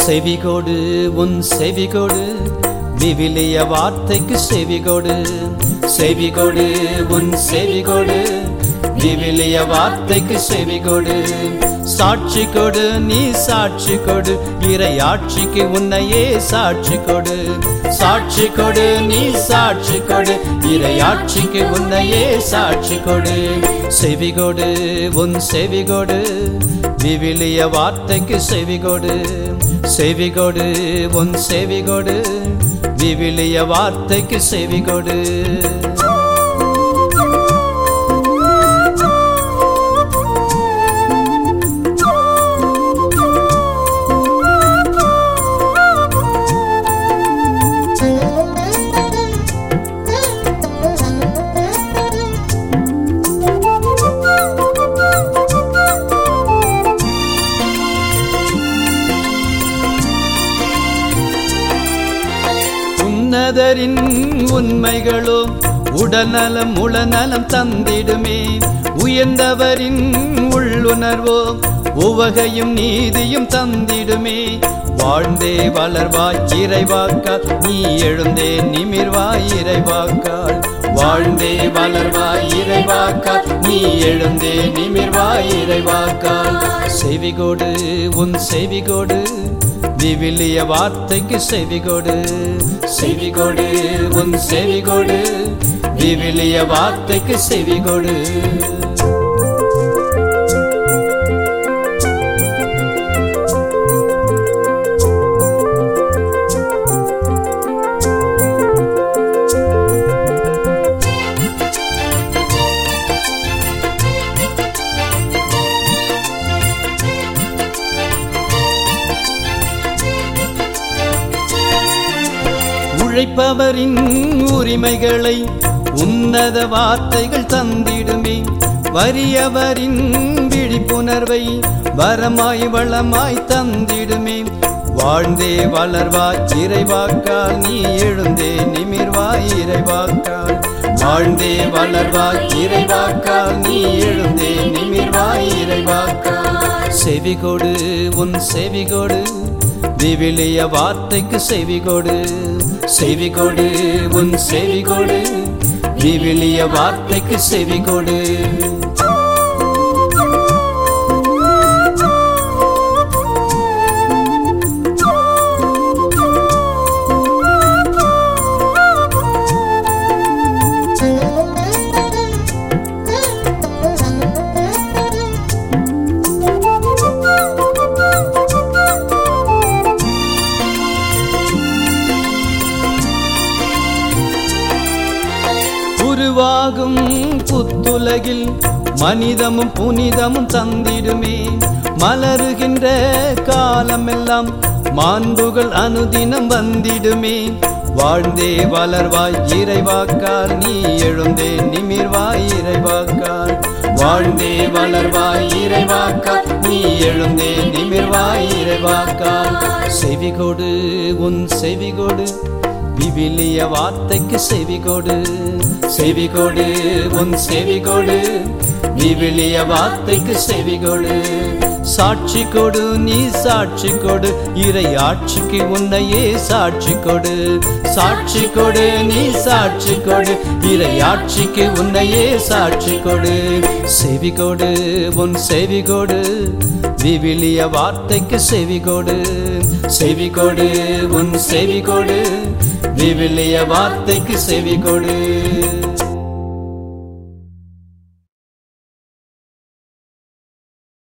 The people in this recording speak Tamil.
செவிகொடு உன் செவிகொடு விவிலிய வார்த்தைக்கு செவிகொடு செவிகொடு உன் செவிகொடு விவிலிய வார்த்தைக்கு செவிகொடு சாட்சி கொடு நீ சாட்சி கொடு இறையாட்சிக்கு உன்னையே சாட்சி கொடு சாட்சி கொடு நீ சாட்சி கொடு இறையாட்சிக்கு உன்னையே சாட்சி கொடு செவிகொடு உன் செவிகொடு விவிலிய வார்த்தைக்கு செவிகொடு செவிகொடு உன் செவிகொடு விவிலிய வார்த்தைக்கு செவிகொடு உன்னதரின் உண்மைகளோ உடல்நலம் உளநலம் தந்திடுமே உயர்ந்தவரின் உள்ளுணர்வோ உவகையும் நீதியும் தந்திடுமே வாழ்ந்தே வளர்வாய் இறைவாக்கால் நீ எழுந்தே நிமிர்வாய் இறைவாக்கால் வாழ்ந்தே வளர்வாய் இறைவாக்கால் நீ எழுந்தே நிமிர்வாய் இறைவாக்கால் செவிகொடு உன் செவிகொடு விவிலிய வார்த்தைக்கு செவிகொடு செவிகொடு உன் செவிகொடு விவிலிய வார்த்தைக்கு செவிகொடு உழைப்பவரின் உரிமைகளை உன்னத வார்த்தைகள் தந்திடுமே வறியவரின் விழிப்புணர்வை வரமாய் வளமாய் தந்திடுமே வாழ்ந்தே வளர்வாய் இறைவாக்கால் நீ எழுந்தே நிமிர்வாய் இறைவாக்கால் வாழ்ந்தே வளர்வாய் இறைவாக்கால் நீ எழுந்தே நிமிர்வாய் இறைவாக்கால் செவிகொடு உன் செவிகொடு விவிலிய வார்த்தைக்கு செவிகொடு செவிகொடு உன் செவிகொடு விவிலிய வார்த்தைக்கு செவிகொடு உருவாகும் புத்துலகில் மனிதமும் புனிதமும் தந்திடுமே மலருகின்ற காலமெல்லாம் மாண்புகள் அனுதினம் வந்திடுமே வாழ்ந்தே வளர்வாய் இறைவாக்கால் நீ எழுந்தே நிமிர்வாய் இறைவாக்கால் வாழ்ந்தே வளர்வாய் இறைவாக்கால் நீ எழுந்தே நிமிர்வாய் இறைவாக்கால் செவிகொடு உன் செவிகொடு விவிலிய வார்த்தைக்கு செவிகொடு செவிகொடு உன் செவிகொடு விவிலிய வார்த்தைக்கு செவிகொடு சாட்சி கொடு நீ சாட்சி கொடு இறை ஆட்சிக்கு உன்னையே சாட்சி கொடு சாட்சி கொடு நீ சாட்சி கொடு இறை ஆட்சிக்கு உன்னையே சாட்சி கொடு செவிகொடு உன் செவிகொடு விவிலிய வார்த்தைக்கு செவிகொடு செவிகொடு உன் செவிகொடு விவிலிய வார்த்தைக்கு செவிகொடு